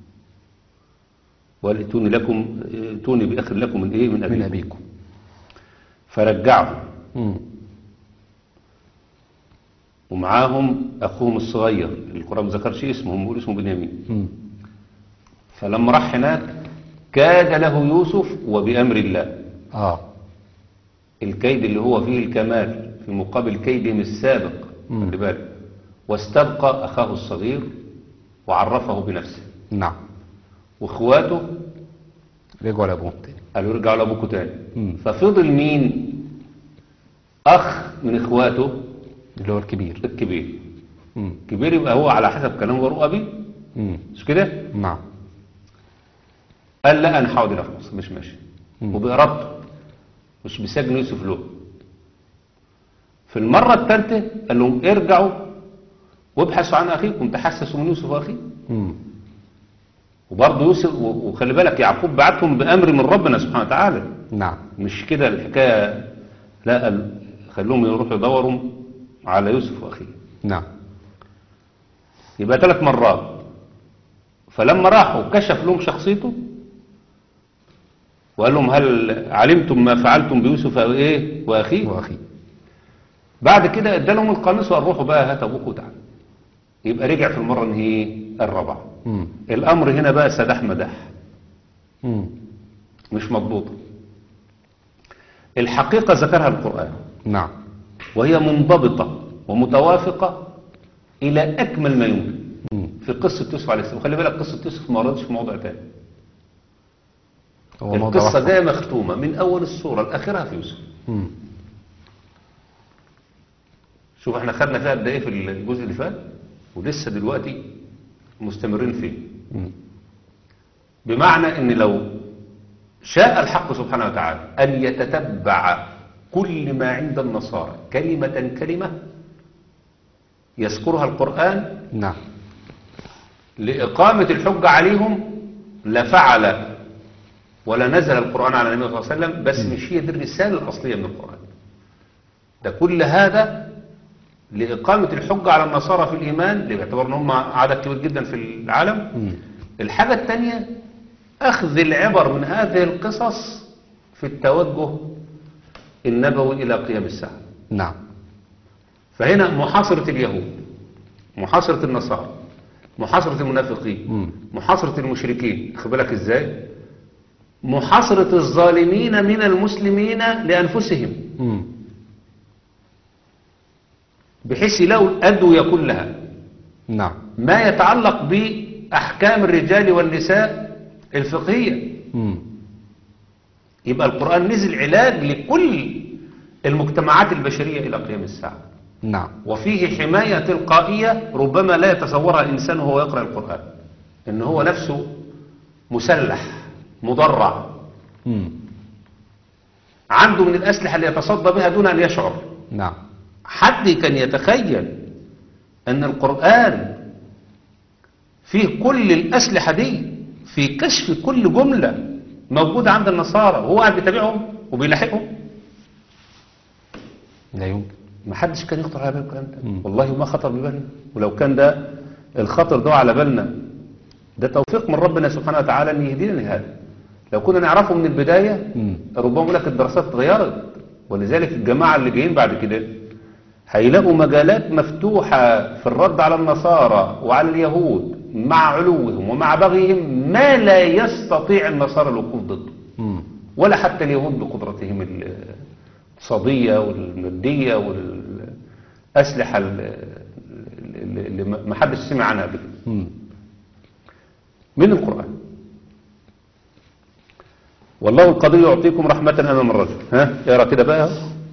وقال ائتوني لكم ائتوني باخ لكم من ايه من ابيكم, من أبيكم فرجعهم مم. ومعاهم اخوهم الصغير القرآن ما ذكرش اسمه هم بيقول اسمه بنيامين مم. فلما راح هناك كاد له يوسف وبأمر الله آه الكيد اللي هو فيه الكمال في مقابل كيدهم السابق مم. خلي بالك واستبقى أخاه الصغير وعرفه بنفسه نعم واخواته رجعوا لأبوهم تاني قالوا ارجعوا لابوكوا تاني مم. ففضل مين أخ من اخواته اللي هو الكبير الكبير مم. كبير يبقى هو على حسب كلامه ورؤى بيه مم. مش كده نعم قال لا انا هقعد هنا في مصر مش ماشي مم. وبإرادته مش بسجن يوسف له في المرة الثالثة قال لهم ارجعوا وابحثوا عن أخيكم تحسسوا من يوسف وأخيه مم. وبرضه يوسف و- وخلي بالك يعقوب بعتهم بأمر من ربنا سبحانه وتعالى نعم مش كده الحكاية لا قال خلوهم يروحوا يدوروا على يوسف وأخيه نعم يبقى ثلاث مرات فلما راحوا كشف لهم شخصيته وقال لهم هل علمتم ما فعلتم بيوسف أو ايه واخيه وأخي بعد كده ادى لهم القميص وقال روحوا بقى هات ابوك وتعالى يبقى رجع في المره ان هي الرابعه مم. الامر هنا بقى سداح مداح مم. مش مضبوطه الحقيقه ذكرها القران نعم وهي منضبطه ومتوافقه الى اكمل ما يمكن مم. في قصه يوسف عليه السلام خلي بالك قصه يوسف ما وردش في موضع تاني هو موضوع القصة واحد. جاية مختومة من أول السورة لآخرها في يوسف مم. شوف احنا خدنا فيها قد ايه في الجزء اللي فات ولسه دلوقتي مستمرين فيه مم. بمعنى ان لو شاء الحق سبحانه وتعالى أن يتتبع كل ما عند النصارى كلمة كلمة يذكرها القرآن نعم لإقامة الحجة عليهم لفعل ولا نزل القرآن على النبي صلى الله عليه وسلم بس مش هي دي الرسالة الأصلية من القرآن ده كل هذا لإقامة الحجة على النصارى في الإيمان اللي باعتبار أن هم عدد كبير جدا في العالم مم. الحاجة الثانية أخذ العبر من هذه القصص في التوجه النبوي إلى قيام الساعة نعم فهنا محاصرة اليهود محاصرة النصارى محاصرة المنافقين مم. محاصرة المشركين خد بالك ازاي محاصرة الظالمين من المسلمين لأنفسهم مم. بحيث يلاقوا الأدوية كلها نعم ما يتعلق بأحكام الرجال والنساء الفقهية مم. يبقى القرآن نزل علاج لكل المجتمعات البشرية إلى قيام الساعة نعم وفيه حماية تلقائية ربما لا يتصورها الإنسان وهو يقرأ القرآن إن هو نفسه مسلح مضرع مم. عنده من الأسلحة اللي يتصدى بها دون أن يشعر نعم حد كان يتخيل أن القرآن فيه كل الأسلحة دي في كشف كل جملة موجودة عند النصارى وهو قاعد بيتابعهم وبيلاحقهم لا يمكن ما حدش كان يخطر على باله الكلام ده مم. والله ما خطر ببالنا ولو كان ده الخطر ده على بالنا ده توفيق من ربنا سبحانه وتعالى ان يهدينا لهذا لو كنا نعرفه من البداية مم. ربما يقول لك الدراسات اتغيرت ولذلك الجماعة اللي جايين بعد كده هيلاقوا مجالات مفتوحة في الرد على النصارى وعلى اليهود مع علوهم ومع بغيهم ما لا يستطيع النصارى الوقوف ضده مم. ولا حتى اليهود بقدرتهم الاقتصادية والمادية والأسلحة ال- اللي اللي ما حدش سمع عنها قبل كده مم. من القرآن والله القدير يعطيكم رحمة أمام الرجل ها اقرا كده بقى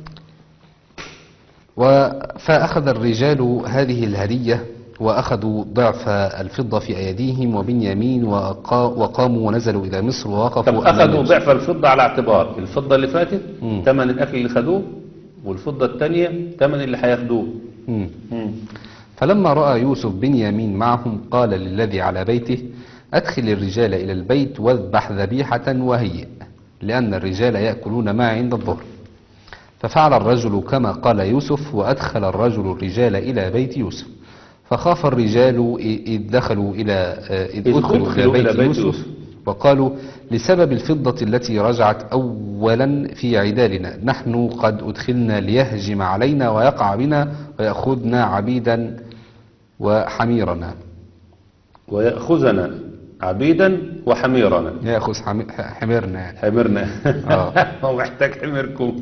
و- فأخذ الرجال هذه الهدية وأخذوا ضعف الفضة في أيديهم وبنيامين وقا- وقاموا ونزلوا إلى مصر طب ووقفوا أمام أخذوا يوسف. ضعف الفضة على اعتبار الفضة اللي فاتت مم. ثمن الأكل اللي خدوه والفضة الثانية ثمن اللي هياخدوه مم. مم. فلما رأى يوسف بنيامين معهم قال للذي على بيته أدخل الرجال إلى البيت واذبح ذبيحة وهيئ لأن الرجال يأكلون ما عند الظهر ففعل الرجل كما قال يوسف وأدخل الرجل الرجال إلى بيت يوسف فخاف الرجال إذ دخلوا إلى إذ إذ أدخلوا إلى أدخلوا بيت, إلى بيت يوسف يوسف. وقالوا لسبب الفضة التي رجعت أولا في عدالنا نحن قد أدخلنا ليهجم علينا ويقع بنا ويأخذنا عبيدا وحميرنا ويأخذنا عبيدا وحميرنا يأخذ حمي- حميرنا يعني حمرنا آه. هو محتاج حمركم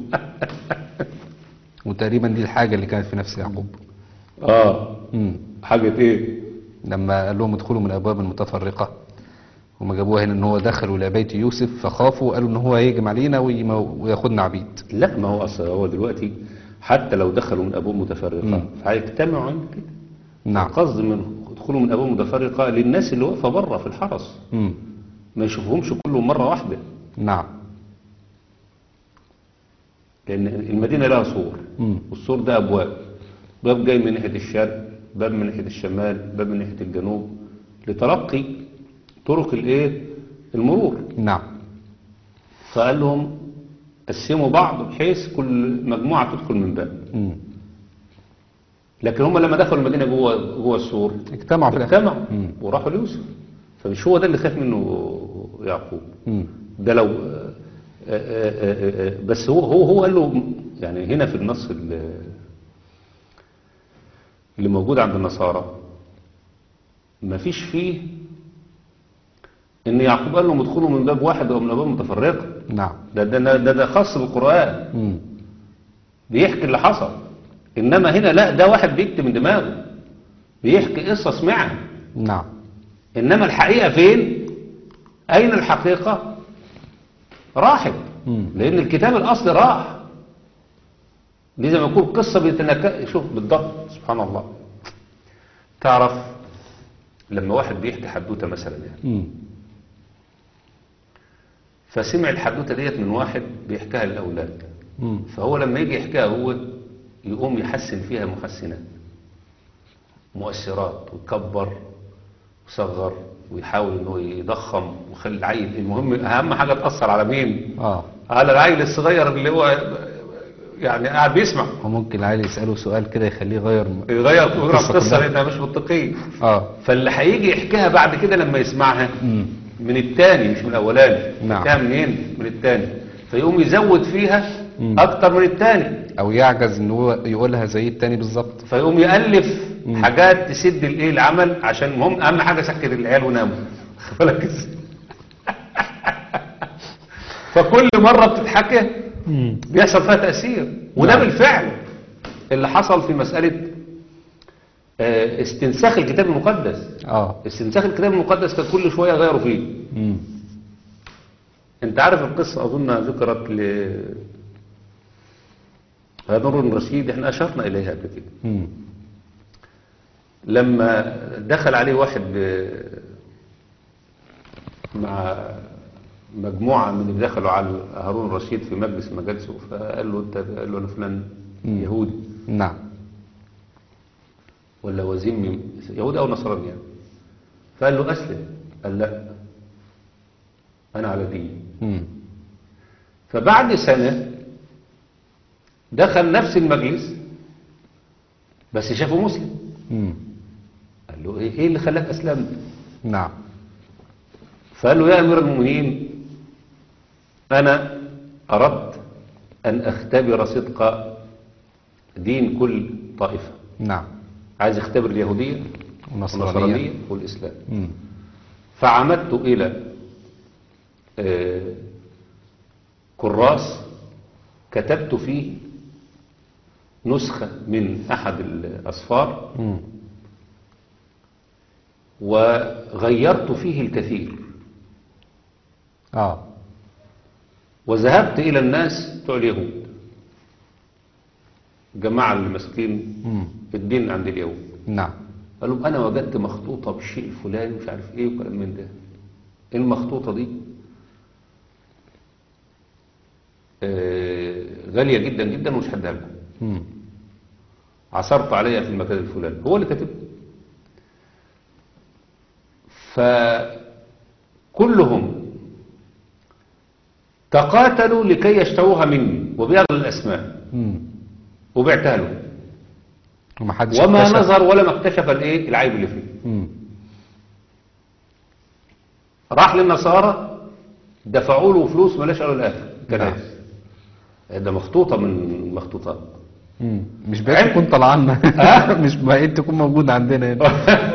وتقريبا دي الحاجة اللي كانت في نفس يعقوب اه مم. حاجة ايه لما قال لهم ادخلوا من أبواب متفرقة وما جابوها هنا ان هو دخلوا الى بيت يوسف فخافوا قالوا ان هو هيهجم علينا ويمو- وياخدنا عبيد لا ما هو اصلا هو دلوقتي حتى لو دخلوا من ابواب متفرقة مم. فهيجتمعوا عند كده نعم. القصد من ادخلوا من ابواب متفرقه للناس اللي واقفه بره في الحرس مم. ما يشوفهمش كلهم مره واحده نعم لان المدينه لها سور مم. والسور ده ابواب باب جاي من ناحيه الشرق باب من ناحيه الشمال باب من ناحيه الجنوب لتلقي طرق الايه المرور نعم فقال لهم قسموا بعض بحيث كل مجموعه تدخل من باب مم. لكن هم لما دخلوا المدينه جوه جوه السور اجتمعوا في الآخر. اجتمعوا مم. وراحوا ليوسف فمش هو ده اللي خاف منه يعقوب مم. ده لو آه، آه، آه، آه، بس هو هو هو قال له يعني هنا في النص اللي اللي موجود عند النصارى ما فيش فيه ان يعقوب قال لهم ادخلوا من باب واحد او من ابواب متفرقه نعم ده ده ده, ده خاص بالقران مم. بيحكي اللي حصل انما هنا لا ده واحد بيكتب من دماغه بيحكي قصه سمعها نعم انما الحقيقه فين اين الحقيقه راحت مم. لان الكتاب الاصلي راح دي زي ما يكون قصه بيتنك شوف بالضبط سبحان الله تعرف لما واحد بيحكي حدوته مثلا يعني مم. فسمع الحدوته ديت من واحد بيحكيها للاولاد مم. فهو لما يجي يحكيها هو يقوم يحسن فيها محسنات مؤثرات ويكبر ويصغر ويحاول انه يضخم ويخلي العيل المهم اهم حاجه تاثر على مين اه على العيل الصغير اللي هو يعني قاعد بيسمع وممكن العيل يسأله سؤال كده يخليه يغير م- يغير يغير القصة القصه كلها. لانها مش منطقيه اه فاللي هيجي يحكيها بعد كده لما يسمعها مم. من التاني مش من الاولاني نعم. يحكيها منين من التاني فيقوم يزود فيها مم. اكتر من التاني او يعجز ان هو يقولها زي التاني بالظبط فيقوم يألف مم. حاجات تسد الايه العمل عشان المهم اهم حاجه سكت العيال وناموا خد بالك ازاي؟ فكل مره بتتحكى بيحصل فيها تأثير وده نعم. بالفعل اللي حصل في مسألة آه، استنساخ الكتاب المقدس اه استنساخ الكتاب المقدس كان كل شوية غيروا فيه مم. انت عارف القصة اظنها ذكرت ل هارون الرشيد احنا اشرنا اليها قبل كده مم. لما دخل عليه واحد آه، مع مجموعة من اللي دخلوا على هارون الرشيد في مجلس مجالسه فقال له انت قال له انا فلان مم. يهودي نعم ولا وزيم يهودي او نصراني يعني فقال له اسلم قال لا انا على دين مم. فبعد سنة دخل نفس المجلس بس شافه مسلم مم. قال له ايه إيه اللي خلاك اسلمت نعم فقال له يا امير المؤمنين انا اردت ان اختبر صدق دين كل طائفة نعم عايز اختبر اليهودية ونصرانية. والنصرانية والاسلام مم. فعمدت إلى آه، كراس كتبت فيه نسخة من أحد الأصفار مم. وغيرت فيه الكثير اه وذهبت إلى الناس بتوع اليهود جماعة المسكين مم. الدين عند اليهود نعم قال لهم أنا وجدت مخطوطة بالشيء الفلاني مش عارف إيه وكلام من ده المخطوطة دي آه، غالية جدا جدا ومش هديها لكم مم. عثرت عليها في المكان الفلاني هو اللي كاتبها فكلهم تقاتلوا لكي يشتروها مني وبأغلى الأسماء مم. وبعتها له ومحدش وما اكتشف. نظر ولا ما اكتشف الايه العيب اللي فيه مم. راح للنصارى دفعوا له فلوس ملاش قالوا الاخر كناس ده مخطوطه من مخطوطات مم. مش بقيت عيب. تكون طلعنا مش بقيت تكون موجود عندنا هنا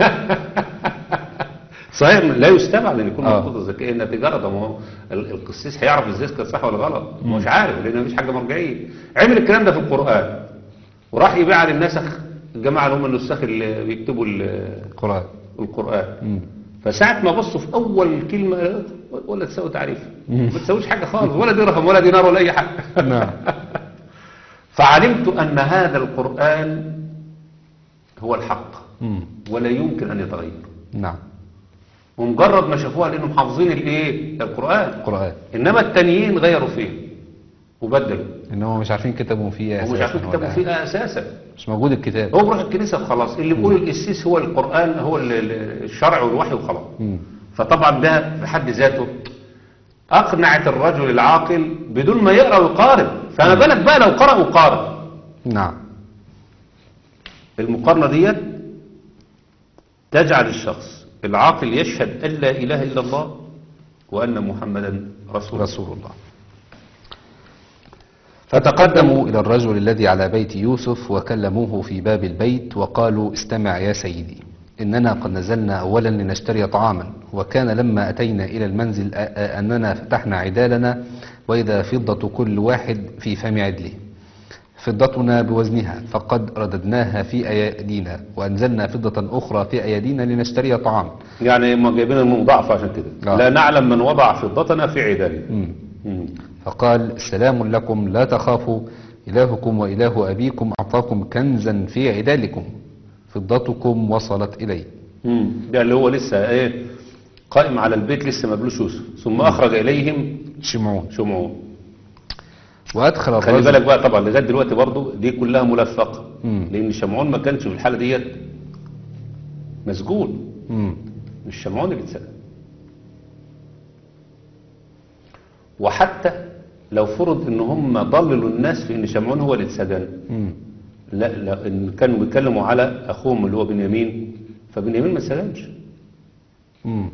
صحيح لا يستبعد ان يكون آه. مخطوطه ذكيه انها تجاره ده ما هو ال- القسيس هيعرف ازاي كانت صح ولا غلط ما مش عارف لان مفيش حاجه مرجعيه عمل الكلام ده في القران وراح يبيع للنسخ الجماعه اللي هم النساخ اللي بيكتبوا ال- القرآن القران مم. فساعة ما بصوا في أول كلمة ولا تساوي تعريف مم. ما تساويش حاجة خالص ولا درهم ولا دينار ولا أي حاجة نعم فعلمت أن هذا القرآن هو الحق مم. ولا يمكن أن يتغير نعم ومجرد ما شافوها لأنهم حافظين الإيه القرآن القرآن إنما التانيين غيروا فيه وبدلوا إنهم مش عارفين كتبهم فيه ومش أساساً عارفين كتابه ولا- فيه أساسا مش موجود الكتاب هو بيروح الكنيسة وخلاص اللي بيقول القسيس هو القرآن هو ال- ال- الشرع والوحي وخلاص مم. فطبعا ده في حد ذاته أقنعت الرجل العاقل بدون ما يقرأ ويقارن فما بالك بقى لو قرأ وقارن نعم المقارنة ديت تجعل الشخص العاقل يشهد أن لا إله إلا الله وأن محمدا رسول الله رسول الله فتقدموا إلى الرجل الذي على بيت يوسف وكلموه في باب البيت وقالوا استمع يا سيدي إننا قد نزلنا أولا لنشتري طعاما وكان لما أتينا إلى المنزل أ- أ- أننا فتحنا عدالنا وإذا فضة كل واحد في فم عدله فضتنا بوزنها فقد رددناها في أيدينا وأنزلنا فضة أخرى في أيدينا لنشتري طعاما يعني هم جايبين المضاعفة عشان كده آه. لا نعلم من وضع فضتنا في عدالنا مم. مم. فقال سلام لكم لا تخافوا إلهكم وإله أبيكم أعطاكم كنزا في عدالكم فضتكم وصلت إلي مم. ده اللي هو لسه ايه قائم على البيت لسه ما بلوش يوسف ثم أخرج إليهم شمعون شمعون وأدخل خلي الرجل بالك بقى طبعا لغايه دلوقتي برضو دي كلها ملفقه مم. لان شمعون ما كانش في الحاله ديت مسجون مم. مش شمعون اللي اتسجن وحتى لو فرض ان هم ضللوا الناس في ان شمعون هو اللي اتسجن مم. لا لا ان كانوا بيتكلموا على اخوهم اللي هو بنيامين فبنيامين ما اتسجنش مم.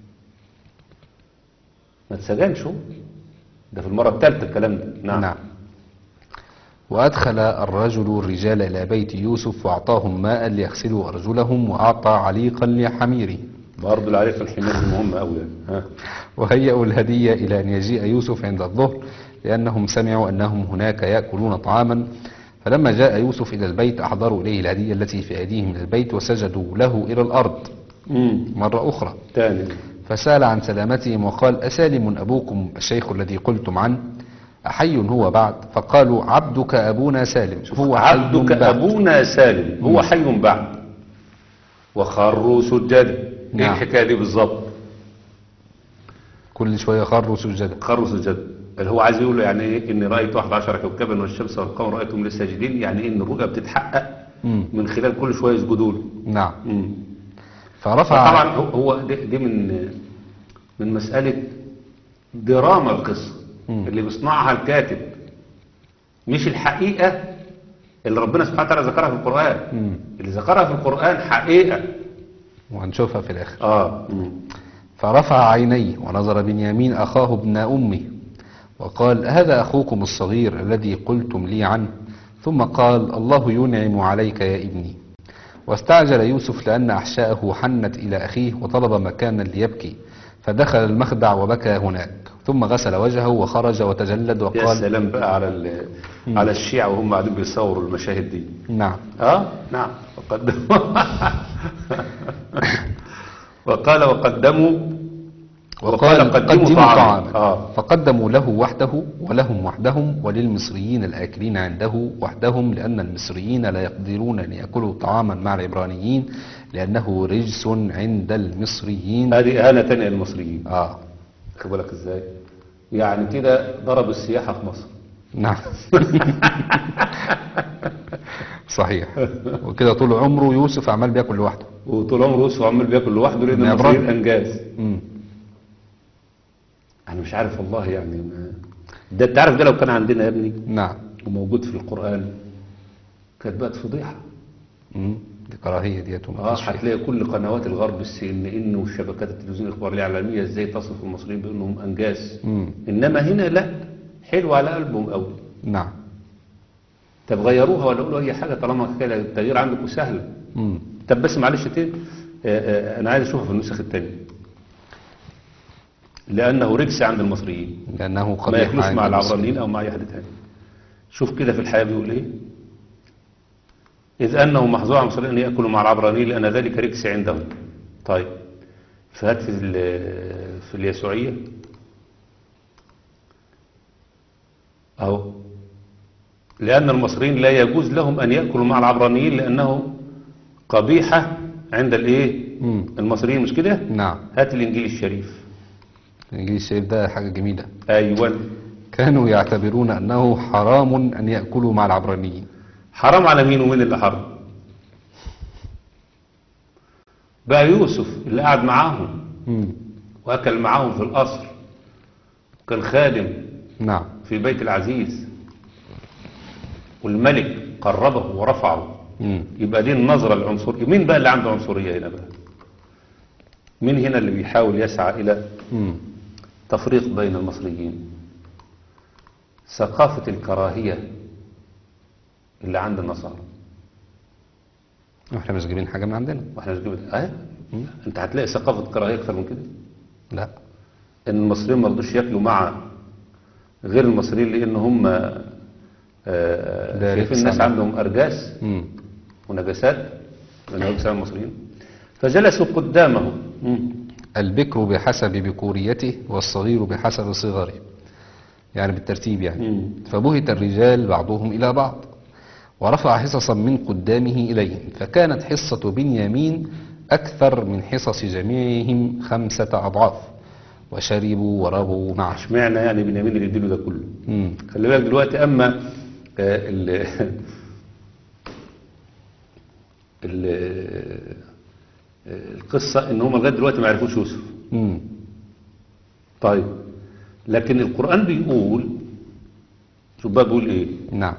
ما اتسجنش هو ده في المره الثالثه الكلام ده نعم, نعم وأدخل الرجل الرجال إلى بيت يوسف وأعطاهم ماء ليغسلوا أرجلهم وأعطى عليقا لحميره برضه العريق الحماس مهم قوي يعني ها وهيئوا الهدية إلى أن يجيء يوسف عند الظهر لأنهم سمعوا أنهم هناك يأكلون طعاما فلما جاء يوسف إلى البيت أحضروا إليه الهدية التي في أيديهم من البيت وسجدوا له إلى الأرض امم مرة أخرى تاني فسأل عن سلامتهم وقال أسالم أبوكم الشيخ الذي قلتم عنه أحي هو بعد فقالوا عبدك أبونا سالم هو حي عبدك بعد. أبونا سالم هو حي بعد وخروا سجدا ايه نعم. الحكايه دي بالظبط كل شوية خروا سجدا خروا سجدا اللي هو عايز يقول له يعني ايه اني رايت 11 كوكبا والشمس والقمر رايتهم لسه ساجدين يعني ايه ان الرؤيا بتتحقق مم. من خلال كل شويه يسجدوا له نعم مم. فرفع طبعا هو- هو دي, دي من من مساله دراما القصه مم. اللي بيصنعها الكاتب مش الحقيقه اللي ربنا سبحانه وتعالى ذكرها في القران مم. اللي ذكرها في القران حقيقه وهنشوفها في الآخر اه مم. فرفع عينيه ونظر بنيامين أخاه ابن أمه وقال هذا أخوكم الصغير الذي قلتم لي عنه ثم قال الله ينعم عليك يا ابني واستعجل يوسف لأن أحشاءه حنت إلى أخيه وطلب مكانا ليبكي فدخل المخدع وبكى هناك ثم غسل وجهه وخرج وتجلد يا وقال سلام بقى على ال- على الشيعة وهم قاعدين بيصوروا المشاهد دي نعم اه نعم وقدموا وقال وقدموا وقال قدموا طعاما اه فقدموا له وحده ولهم وحدهم وللمصريين الآكلين عنده وحدهم لأن المصريين لا يقدرون أن يأكلوا طعاما مع العبرانيين لأنه رجس عند المصريين هذه اهانه تانية للمصريين آه خد بالك ازاي يعني كده ضرب السياحه في مصر نعم صحيح وكده طول عمره يوسف عمال بياكل لوحده وطول عمره يوسف عمال بياكل لوحده لان من المصريين إبراهيم. انجاز مم. انا مش عارف والله يعني ما- ده انت عارف ده لو كان عندنا يا ابني نعم وموجود في القران كانت بقت فضيحه مم. دي كراهية ديت وما اه فيش فيها. هتلاقي كل قنوات الغرب السي ان ان والشبكات التلفزيون الاخباريه الاعلاميه ازاي تصف المصريين بانهم انجاز مم. انما هنا لا حلو على قلبهم قوي نعم طب غيروها ولا قولوا اي حاجه طالما كده التغيير عندكم سهل مم. طب بس معلش تاني آه، آه، انا عايز اشوفها في النسخ الثانيه لانه رجس عند المصريين لأنه ما قبيح ياكلوش عند مع المصريين. العبرانيين او مع اي حد تاني شوف كده في الحياه بيقول ايه إذ أنه محظور على المصريين أن يأكلوا مع العبرانيين لأن ذلك رجس عندهم طيب فهات في, ال- في اليسوعية أهو لأن المصريين لا يجوز لهم أن يأكلوا مع العبرانيين لأنه قبيحة عند الايه مم. المصريين مش كده نعم هات الانجيل الشريف الإنجيل الشريف ده حاجة جميلة ايوه كانوا يعتبرون أنه حرام أن يأكلوا مع العبرانيين حرام على مين ومين اللي حرام بقى يوسف اللي قعد معاهم مم. واكل معاهم في القصر كان خادم نعم في بيت العزيز والملك قربه ورفعه مم. يبقى دي النظرة العنصرية مين بقى اللي عنده عنصرية هنا بقى مين هنا اللي بيحاول يسعى إلى مم. تفريق بين المصريين ثقافة الكراهية اللي عند النصارى احنا مش جايبين حاجة من عندنا واحنا مش جبت اه انت هتلاقي ثقافة كراهية اكثر من كده لا ان المصريين ما رضوش ياكلوا مع غير المصريين لان هم آه، ده شايفين رخص الناس على- عندهم ارجاس مم. ونجاسات من هؤلاء المصريين فجلسوا قدامه مم. البكر بحسب بكوريته والصغير بحسب صغره يعني بالترتيب يعني مم. فبهت الرجال بعضهم إلى بعض ورفع حصصا من قدامه إليهم فكانت حصة بنيامين أكثر من حصص جميعهم خمسة أضعاف وشربوا وربوا معه اشمعنى يعني بنيامين اللي يديله ده كله مم. خلي بالك دلوقتي اما آه، ال ال آه، القصه ان هم لغايه دلوقتي ما عرفوش يوسف مم. طيب لكن القران بيقول شوف بقى بيقول ايه نعم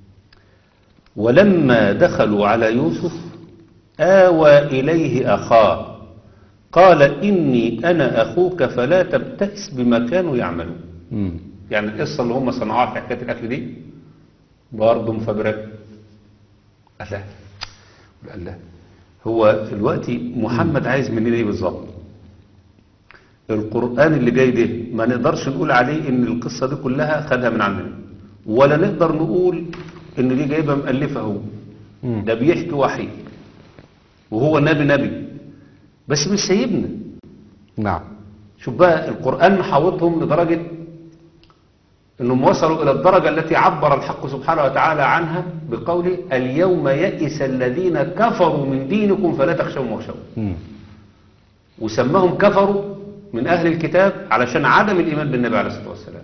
ولما دخلوا على يوسف آوى إليه أخاه قال إني أنا أخوك فلا تبتئس بما كانوا يعملون مم. يعني القصة اللي هم صنعوها في حكاية الأكل دي برضه مفبرك قال لا قال لا هو دلوقتي محمد عايز مننا ايه بالظبط القرآن اللي جاي ده ما نقدرش نقول عليه ان القصة دي كلها خدها من عندنا ولا نقدر نقول ان دي جايبها مألفة هو مم. ده بيحكي وحي وهو نبي نبي بس مش سايبنا نعم شوف بقى القرآن محاوطهم لدرجة انهم وصلوا الى الدرجة التي عبر الحق سبحانه وتعالى عنها بقوله اليوم يئس الذين كفروا من دينكم فلا تخشوهم واخشوا مم. وسماهم كفروا من اهل الكتاب علشان عدم الايمان بالنبي عليه الصلاة والسلام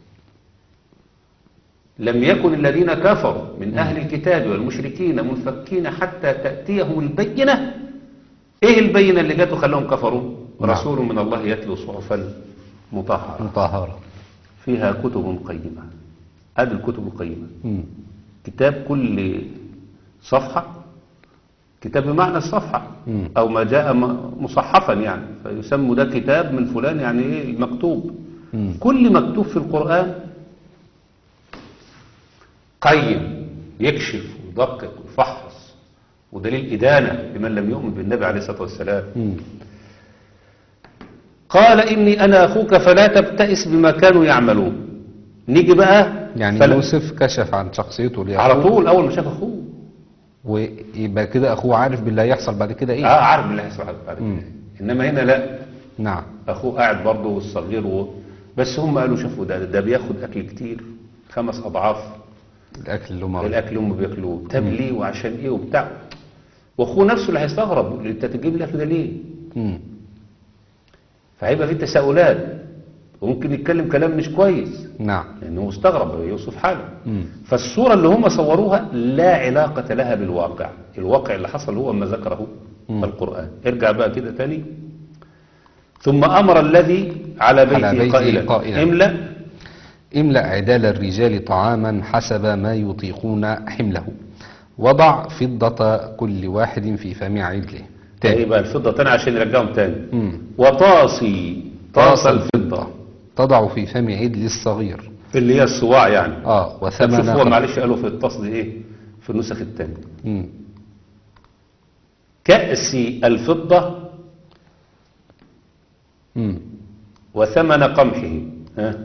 لم يكن الذين كفروا من اهل الكتاب والمشركين منفكين حتى تأتيهم البينة ايه البينة اللي جات وخلاهم كفروا نعم. رسول من الله يتلو صحفا مطهرة مطهرة فيها كتب قيمة هذه الكتب القيمة مم. كتاب كل صفحة كتاب بمعنى الصفحة مم. أو ما جاء م- مصحفا يعني فيسمى ده كتاب من فلان يعني إيه المكتوب مم. كل مكتوب في القرآن قيم يكشف ويدقق ويفحص ودليل إدانة لمن لم يؤمن بالنبي عليه الصلاة والسلام مم. قال إني أنا أخوك فلا تبتئس بما كانوا يعملون نيجي بقى يعني فلا- يوسف كشف عن شخصيته لأخوه على طول أول ما شاف أخوه ويبقى كده أخوه عارف باللي هيحصل بعد كده إيه اه عارف اللي هيحصل بعد مم. كده انما هنا لا نعم اخوه قاعد برضه والصغير و... بس هم قالوا شوفوا ده ده بياخد اكل كتير خمس اضعاف الأكل اللي هم الاكل اللي هم بياكلوه طب ليه وعشان ايه وبتاع واخوه نفسه اللي هيستغرب يقول انت تجيب الاكل ده ليه مم. فهيبقى في تساؤلات وممكن يتكلم كلام مش كويس نعم لانه هو استغرب يوصف حاله مم. فالصورة اللي هم صوروها لا علاقة لها بالواقع الواقع اللي حصل هو ما ذكره مم. القرآن ارجع بقى كده تاني ثم أمر الذي على بيته, على بيته قائلا, قائلا. املأ املأ عدال الرجال طعاما حسب ما يطيقون حمله وضع فضة كل واحد في فم عدله تاني يبقى الفضة تاني عشان يرجعهم تاني مم. وطاسي طاس الفضة تضع في فم عدل الصغير اللي هي الصواع يعني اه طب وثمن شوف هو قد- معلش قالوا في الطاس دي ايه في النسخ التاني مم. كأس الفضة مم. وثمن قمحه ها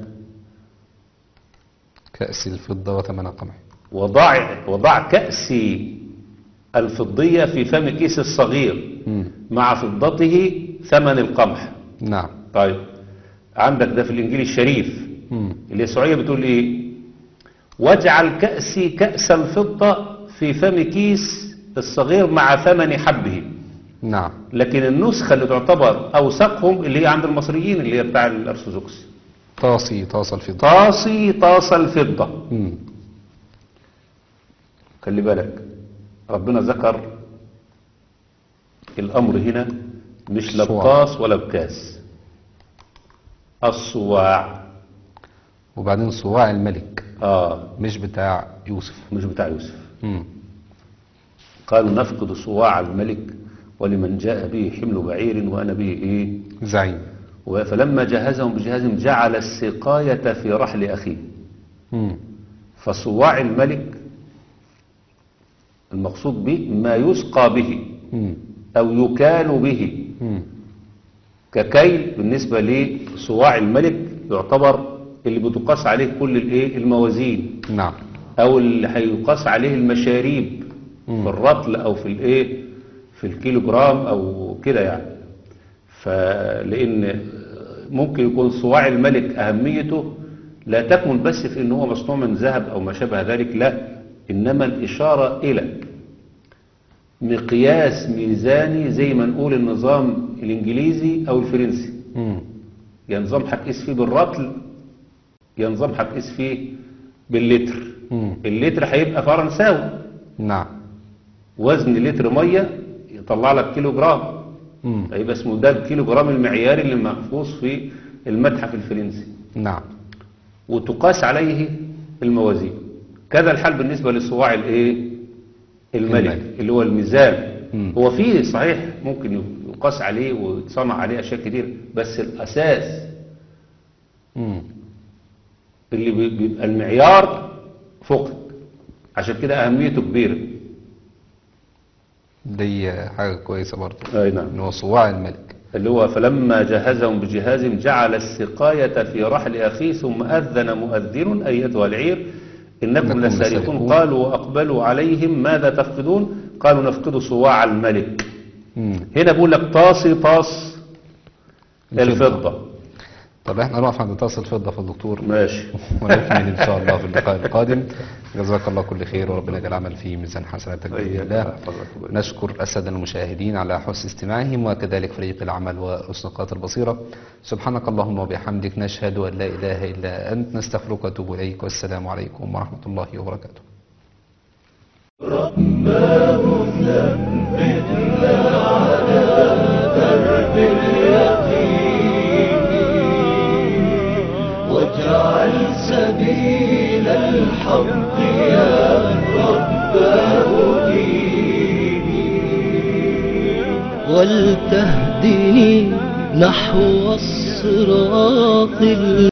كأس الفضة وثمن قمح وضع وضع كأس الفضية في فم كيس الصغير مم. مع فضته ثمن القمح نعم طيب عندك ده في الإنجيل الشريف مم. اليسوعية بتقول إيه واجعل كأسي كأس الفضة في فم كيس الصغير مع ثمن حبه نعم لكن النسخة اللي تعتبر أوثقهم اللي هي عند المصريين اللي هي بتاع الأرثوذكس طاسي طاس الفضة طاسي طاس الفضة مم. خلي بالك ربنا ذكر الأمر هنا مش لا صواع. بطاس ولا بكاس الصواع وبعدين صواع الملك آه مش بتاع يوسف مش بتاع يوسف مم. قالوا نفقد صواع الملك ولمن جاء به حمل بعير وأنا به إيه زعيم و- فلما جهزهم بجهازهم جعل السقاية في رحل أخيه مم. فصواع الملك المقصود به ما يسقى به مم. أو يكال به مم. ككيل بالنسبة لصواع الملك يعتبر اللي بتقاس عليه كل الايه الموازين نعم او اللي هيقاس عليه المشاريب مم. في الرطل او في الايه في الكيلو جرام او كده يعني فلان ممكن يكون صواع الملك اهميته لا تكمن بس في ان هو مصنوع من ذهب او ما شابه ذلك لا انما الاشاره الى مقياس ميزاني زي ما نقول النظام الانجليزي او الفرنسي مم. يا نظام هتقيس فيه بالرطل يا نظام هتقيس فيه باللتر مم. اللتر هيبقى فرنساوي نعم وزن لتر ميه يطلع لك كيلو جرام مم. هيبقى اسمه ده الكيلو جرام المعياري اللي محفوظ في المتحف الفرنسي نعم وتقاس عليه الموازين كذا الحال بالنسبة لصواع الايه الملك الملك. اللي هو الميزان مم. هو فيه صحيح ممكن يقاس عليه ويتصنع عليه اشياء كتير بس الاساس مم. اللي بي- بيبقى المعيار فقد عشان كده اهميته كبيره دي حاجة كويسة برضو اي نعم ان هو صواع الملك اللي هو فلما جهزهم بجهازهم جعل السقاية في رحل أخيه ثم أذن مؤذن أيتها العير إنكم إنكم لسارقون لسارقون. قالوا وأقبلوا عليهم ماذا تفقدون قالوا نفقد صواع الملك مم. هنا بقول لك طاسي طاس الفضة. الفضة طب احنا نقف عند طاس الفضة في الدكتور ماشي ونكمل ان شاء الله في اللقاء القادم جزاك الله كل خير وربنا يجعل العمل في ميزان حسناتك باذن إياك الله يحفظك ويبارك. نشكر الساده المشاهدين على حسن استماعهم وكذلك فريق العمل واسنقات البصيره سبحانك اللهم وبحمدك نشهد ان لا اله الا انت نستغفرك ونتوب اليك والسلام عليكم ورحمه الله وبركاته واجعل سبيل الحق يا رب هديني ولتهدني نحو الصراط